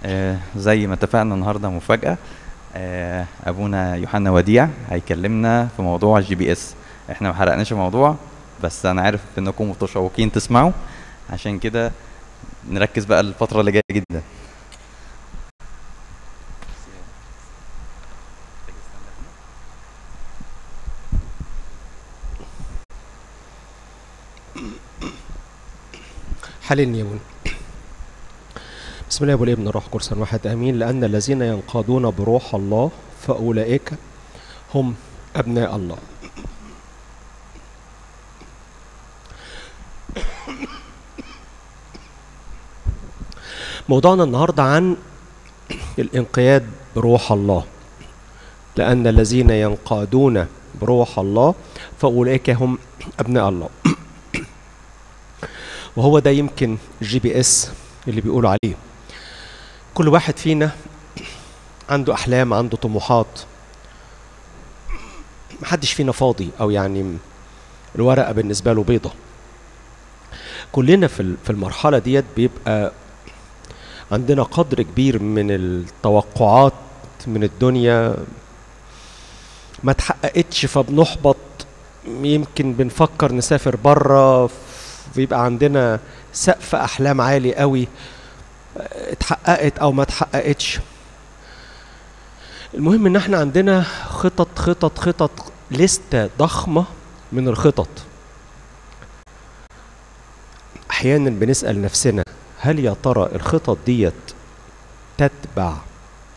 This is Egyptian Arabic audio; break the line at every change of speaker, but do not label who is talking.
آه، زي ما اتفقنا النهارده مفاجأة آه، أبونا يوحنا وديع هيكلمنا في موضوع الجي بي اس احنا ما حرقناش الموضوع بس أنا عارف إنكم متشوقين تسمعوا عشان كده نركز بقى الفترة اللي جاية جدا
حللني يا ابونا بسم الله والابن الروح قدس واحد امين لان الذين ينقادون بروح الله فاولئك هم ابناء الله موضوعنا النهارده عن الانقياد بروح الله لان الذين ينقادون بروح الله فاولئك هم ابناء الله وهو ده يمكن الجي بي اس اللي بيقولوا عليه كل واحد فينا عنده احلام عنده طموحات محدش فينا فاضي او يعني الورقه بالنسبه له بيضه كلنا في في المرحله ديت بيبقى عندنا قدر كبير من التوقعات من الدنيا ما اتحققتش فبنحبط يمكن بنفكر نسافر بره ويبقى عندنا سقف احلام عالي قوي اتحققت او ما اتحققتش المهم ان احنا عندنا خطط خطط خطط لستة ضخمة من الخطط احيانا بنسأل نفسنا هل يا ترى الخطط ديت تتبع